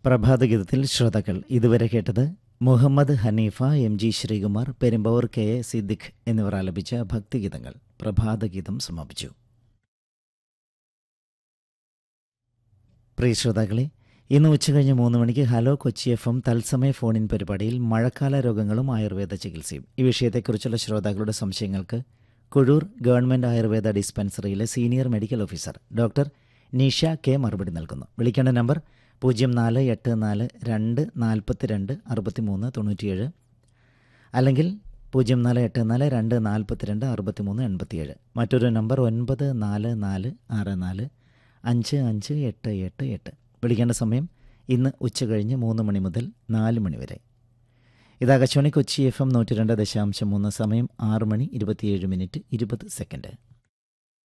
പ്രഭാതഗീതത്തിൽ ശ്രോതാക്കൾ ഇതുവരെ കേട്ടത് Muhammad Haneefa M G Sreekumar Perumbavoor K A Siddique എന്നിവർ ആലപിച്ച ഭക്തിഗീതങ്ങൾ പ്രഭാതഗീതം സമാപിച്ചു പ്രിയ ശ്രോതാക്കളെ ഇന്ന് ഉച്ചകഴിഞ്ഞ് മൂന്ന് മണിക്ക് ഹലോ കൊച്ചി എഫ് എം തത്സമയ ഫോണിൻ പരിപാടിയിൽ മഴക്കാല രോഗങ്ങളും ആയുർവേദ ചികിത്സയും ഈ വിഷയത്തെക്കുറിച്ചുള്ള ശ്രോതാക്കളുടെ സംശയങ്ങൾക്ക് കുഴൂർ ഗവൺമെൻറ് ആയുർവേദ ഡിസ്പെൻസറിയിലെ senior medical officer doctor Nisha K മറുപടി നൽകുന്നു വിളിക്കേണ്ട നമ്പർ പൂജ്യം നാല് എട്ട് നാല് രണ്ട് നാൽപ്പത്തി രണ്ട് അറുപത്തി മൂന്ന് തൊണ്ണൂറ്റിയേഴ് അല്ലെങ്കിൽ പൂജ്യം നാല് എട്ട് നാല് രണ്ട് നാൽപ്പത്തി രണ്ട് അറുപത്തി മൂന്ന് എൺപത്തിയേഴ് മറ്റൊരു നമ്പർ ഒൻപത് നാല് നാല് ആറ് നാല് അഞ്ച് അഞ്ച് എട്ട് എട്ട് എട്ട് വിളിക്കേണ്ട സമയം ഇന്ന് ഉച്ച കഴിഞ്ഞ് മൂന്ന് മണി മുതൽ നാല് മണി വരെ ഇത് ആകാശവാണി കൊച്ചി എഫ് എം നൂറ്റി രണ്ട് ദശാംശം മൂന്ന് സമയം ആറ് മണി ഇരുപത്തിയേഴ് മിനിറ്റ് ഇരുപത് സെക്കൻഡ്